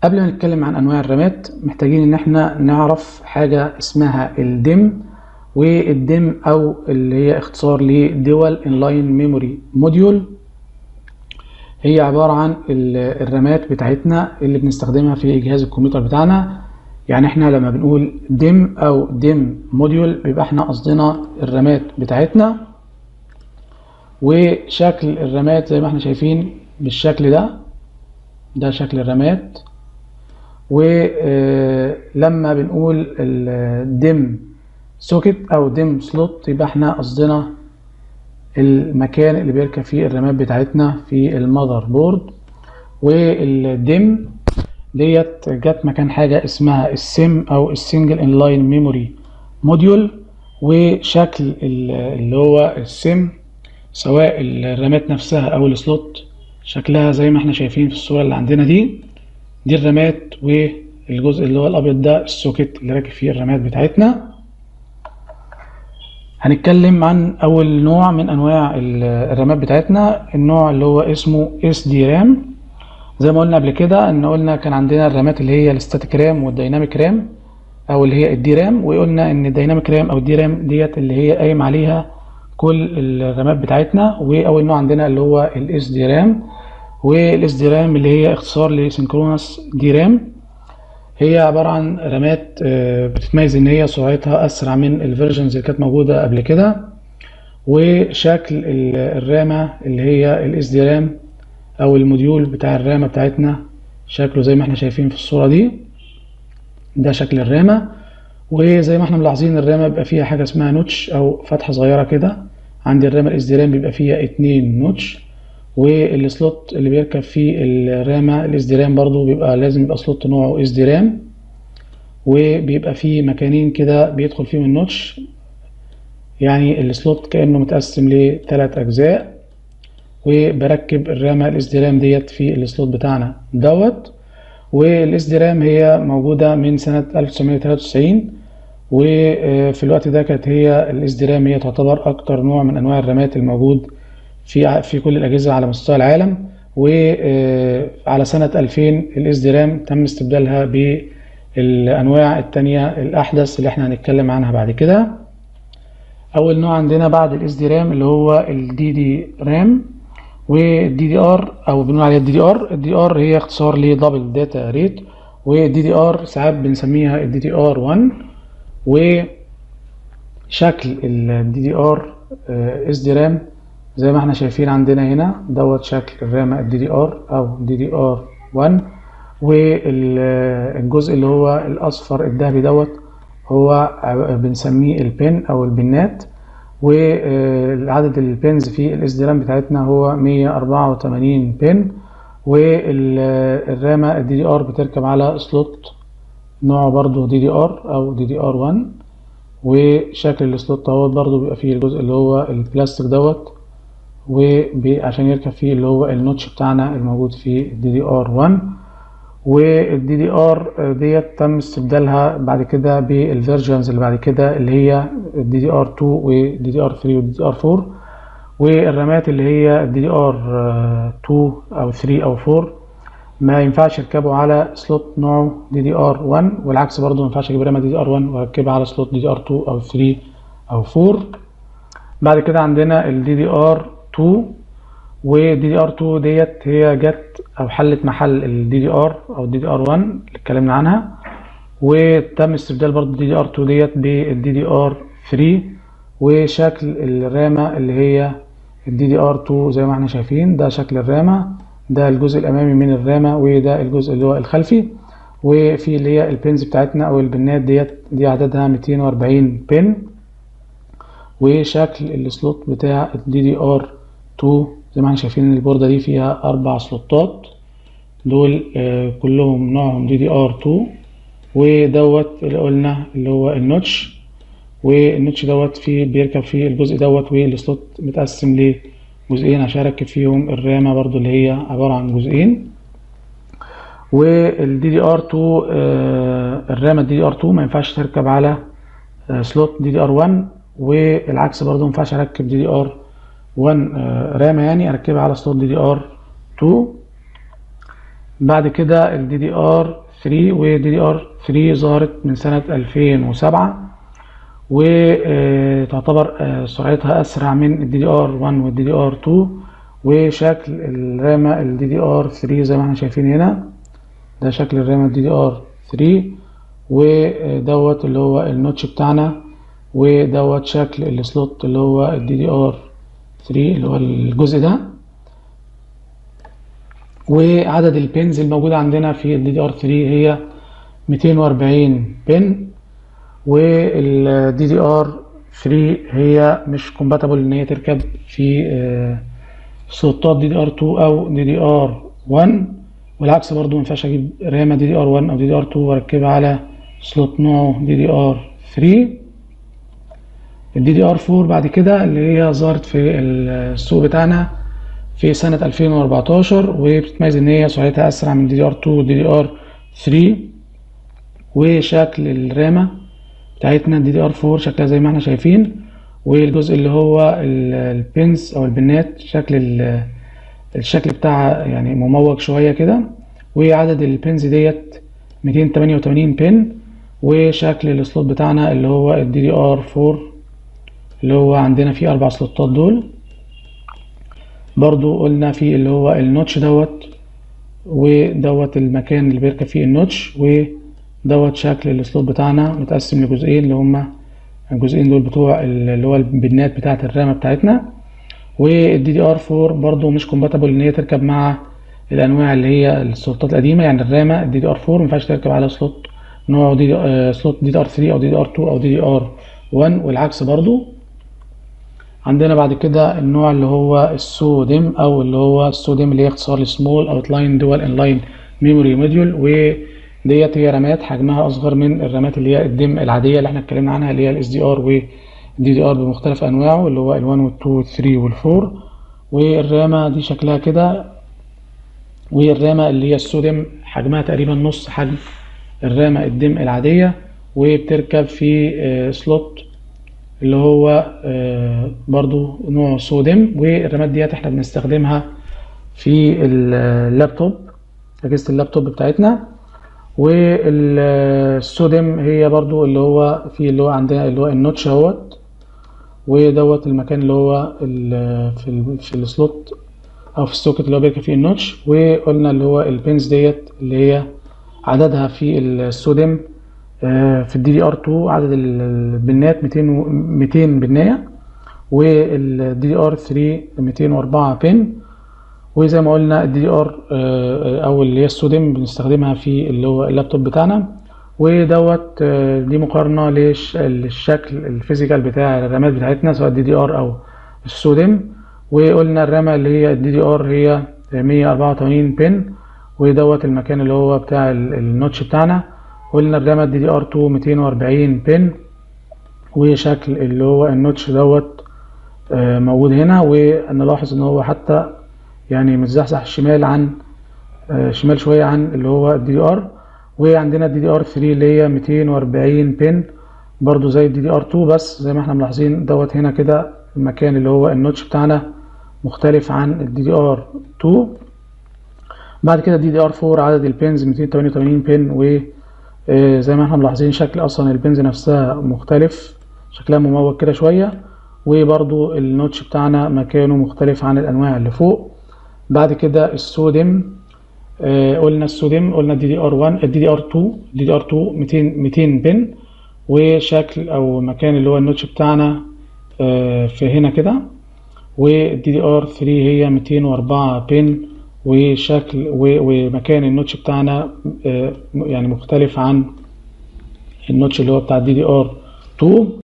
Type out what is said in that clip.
قبل ما نتكلم عن انواع الرامات محتاجين ان احنا نعرف حاجة اسمها الدم والدم او اللي هي اختصار لدول انلاين ميموري موديول هي عبارة عن الرامات بتاعتنا اللي بنستخدمها في جهاز الكمبيوتر بتاعنا يعني احنا لما بنقول دم او دم موديول بيبقى احنا قصدنا الرامات بتاعتنا وشكل الرامات زي ما احنا شايفين بالشكل ده ده شكل الرامات ولما بنقول الدم سوكت او دم سلوت يبقى احنا قصدنا المكان اللي بيركب فيه الرامات بتاعتنا في المذر بورد والدم ديت جت مكان حاجة اسمها السيم او السنجل انلاين ميموري موديول وشكل اللي هو السيم سواء الرامات نفسها او السلوت شكلها زي ما احنا شايفين في الصورة اللي عندنا دي دي الرامات والجزء اللي هو الابيض ده السوكت اللي راكب فيه الرامات بتاعتنا هنتكلم عن اول نوع من انواع الرامات بتاعتنا النوع اللي هو اسمه اس دي رام زي ما قلنا قبل كده ان قلنا كان عندنا الرامات اللي هي الستاتيك رام والديناميك رام او اللي هي الدي رام وقلنا ان الديناميك رام او الدي رام ديت اللي هي قايم عليها كل الرامات بتاعتنا واول نوع عندنا اللي هو الاس دي رام والاس دي رام اللي هي اختصار لسynchronous دي رام هي عبارة عن رامات بتتميز ان هي سرعتها اسرع من الفيرجنز اللي كانت موجودة قبل كده وشكل الرامة اللي هي الاس دي رام او الموديول بتاع الرامة بتاعتنا شكله زي ما احنا شايفين في الصورة دي ده شكل الرامة وزي ما احنا ملاحظين الرامة بيبقى فيها حاجة اسمها نوتش او فتحة صغيرة كده عندي الرامة الاس دي رام بيبقى فيها اتنين نوتش والسلوت اللي بيركب فيه الرامة الاس دي رام برضو بيبقى لازم يبقى سلوت نوعه اس دي رام وبيبقى فيه مكانين كده بيدخل فيهم النوتش يعني السلوت كأنه متقسم لثلاث أجزاء وبركب الرامة الاس دي رام ديت في السلوت بتاعنا دوت والاس دي رام هي موجودة من سنة 1993 وفي الوقت ده كانت هي الاس دي رام هي تعتبر أكتر نوع من أنواع الرامات الموجود في في كل الأجهزة على مستوى العالم وعلى سنة 2000 الاس دي رام تم استبدالها بالأنواع التانية الأحدث اللي احنا هنتكلم عنها بعد كده أول نوع عندنا بعد الاس دي رام اللي هو الدي دي رام والدي دي ار او بنقول عليها الدي دي ار الدي ار هي اختصار لدبل داتا ريت والدي دي ار ساعات بنسميها الدي دي ار 1 وشكل الدي دي ار اس دي رام زي ما احنا شايفين عندنا هنا دوت شكل الرامة الدي دي ار او دي دي ار 1 والجزء اللي هو الاصفر الذهبي دوت هو بنسميه البن او البنات وعدد البنز في الاس دي رام بتاعتنا هو 184 بن والرامة الدي دي ار بتركب على سلوت نوعه برضو دي دي ار او دي دي ار 1 وشكل السلوت دوت برضو بيبقى فيه الجزء اللي هو البلاستيك دوت وعشان يركب فيه اللي هو النوتش بتاعنا الموجود في الدي دي ار 1 والدي دي ار ديت تم استبدالها بعد كده بالفيرجنز اللي بعد كده اللي هي الدي دي ار 2 والدي دي ار 3 والدي دي ار 4 والرامات اللي هي الدي دي ار 2 او 3 او 4 ما ينفعش يركبوا على سلوت نوعه دي دي ار 1 والعكس برضه ما ينفعش اجيب رامه دي دي ار 1 واركبها على سلوت دي دي ار 2 او 3 او 4 بعد كده عندنا الدي دي ار 2 ودي دي ار 2 ديت هي جت او حلت محل الدي دي ار او الدي دي ار 1 اللي اتكلمنا عنها وتم استبدال برضو الدي دي ار 2 ديت بالدي دي ار 3 وشكل الرامة اللي هي الدي دي ار 2 زي ما احنا شايفين ده شكل الرامة ده الجزء الامامي من الرامة وده الجزء اللي هو الخلفي وفي اللي هي البنز بتاعتنا او البنات ديت دي عددها 240 بن وشكل السلوت بتاع الدي دي ار 2 زي ما احنا شايفين البوردة دي فيها أربع سلوتات دول آه كلهم نوعهم دي دي ار 2 ودوت اللي قلنا اللي هو النوتش والنوتش دوت فيه بيركب فيه الجزء دوت والسلوت متقسم لجزئين عشان اركب فيهم الرامة برضو اللي هي عبارة عن جزئين والدي دي ار 2 آه الرامة دي دي ار 2 ما ينفعش تركب على آه سلوت دي دي ار 1 والعكس برضو ما ينفعش اركب دي دي ار 1 رامة يعني اركبها على سلوت دي دي ار 2 بعد كده ال DDR3 و DDR3 ظهرت من سنة 2007 وتعتبر سرعتها أسرع من ال DDR1 وال DDR2 وشكل الرامة ال DDR3 زي ما احنا شايفين هنا ده شكل الرامة ال DDR3 ودوت اللي هو النوتش بتاعنا ودوت شكل السلوت اللي هو ال DDR3 اللي هو الجزء ده وعدد البنز الموجودة عندنا في ال DDR3 هي 240 بن وال DDR3 هي مش كومباتبل ان هي تركب في سلوتات DDR2 او DDR1 والعكس برضو مينفعش اجيب رامة DDR1 او DDR2 واركبها على سلوت نوعه DDR3 ال DDR4 بعد كده اللي هي ظهرت في السوق بتاعنا في سنة 2014 وبتتميز إن هي سرعتها أسرع من DDR2 و DDR3 وشكل الرامة بتاعتنا DDR4 شكلها زي ما احنا شايفين والجزء اللي هو البنز أو البنات شكل الشكل بتاعها يعني مموج شوية كده وعدد البنز ديت 288 بن وشكل السلوت بتاعنا اللي هو ال DDR4 اللي هو عندنا فيه أربع سلوتات دول برضو قلنا في اللي هو النوتش دوت ودوت المكان اللي بيركب فيه النوتش ودوت شكل السلوت بتاعنا متقسم لجزئين اللي هما الجزئين دول بتوع اللي هو البنات بتاعة الرامة بتاعتنا والدي دي ار 4 برضو مش كومباتبل ان هي تركب مع الانواع اللي هي السلوتات القديمة يعني الرامة الدي دي ار 4 مينفعش تركب على سلوت نوع دي, دي آه سلوت دي دي ار 3 او دي دي ار 2 او دي دي ار 1 والعكس برضو عندنا بعد كده النوع اللي هو السوديم او اللي هو السوديم اللي هي اختصار لسمول اوتلاين دول انلاين ميموري موديول وديت هي رامات حجمها اصغر من الرامات اللي هي الديم العاديه اللي احنا اتكلمنا عنها اللي هي الاس دي ار والدي دي ار بمختلف انواعه اللي هو ال1 وال2 وال3 وال4 والرامه دي شكلها كده والرامه اللي هي السوديم حجمها تقريبا نص حجم الرامه الديم العاديه وبتركب في سلوت اللي هو برضو نوع سوديم والرامات ديت احنا بنستخدمها في اللابتوب اجهزه اللابتوب بتاعتنا والسوديم هي برضو اللي هو في اللي هو عندنا اللي هو النوتش اهوت ودوت المكان اللي هو في ال في السلوت او في السوكت اللي هو بيركب فيه النوتش وقلنا اللي هو البنز ديت اللي هي عددها في السوديم في الدي دي ار 2 عدد البنات 200 200 بنايه والدي دي ار 3 204 بن وزي ما قلنا الدي دي ار او اللي هي السوديم بنستخدمها في اللي هو اللابتوب بتاعنا ودوت دي مقارنه للشكل الفيزيكال بتاع الرامات بتاعتنا سواء الدي دي ار او السوديم وقلنا الرامه اللي هي الدي دي ار هي 184 بن ودوت المكان اللي هو بتاع النوتش بتاعنا قلنا الرامة دي دي ار 2 240 بن وشكل اللي هو النوتش دوت موجود هنا ونلاحظ ان هو حتى يعني متزحزح الشمال عن شمال شوية عن اللي هو الدي دي ار وعندنا الدي دي ار 3 اللي هي 240 بن برضو زي الدي دي ار 2 بس زي ما احنا ملاحظين دوت هنا كده المكان اللي هو النوتش بتاعنا مختلف عن الدي دي ار 2 بعد كده الدي دي ار 4 عدد البنز 288 بن و زي ما احنا ملاحظين شكل اصلا البنز نفسها مختلف شكلها مموج كده شوية وبرضو النوتش بتاعنا مكانه مختلف عن الانواع اللي فوق بعد كده السوديم اه قلنا السوديم قلنا الدي دي ار 1 الدي دي ار 2 الدي دي ار 2 200 200 بن وشكل او مكان اللي هو النوتش بتاعنا اه في هنا كده والدي دي ار 3 هي 204 بن وشكل ومكان النوتش بتاعنا يعني مختلف عن النوتش اللي هو بتاع الدي دي ار 2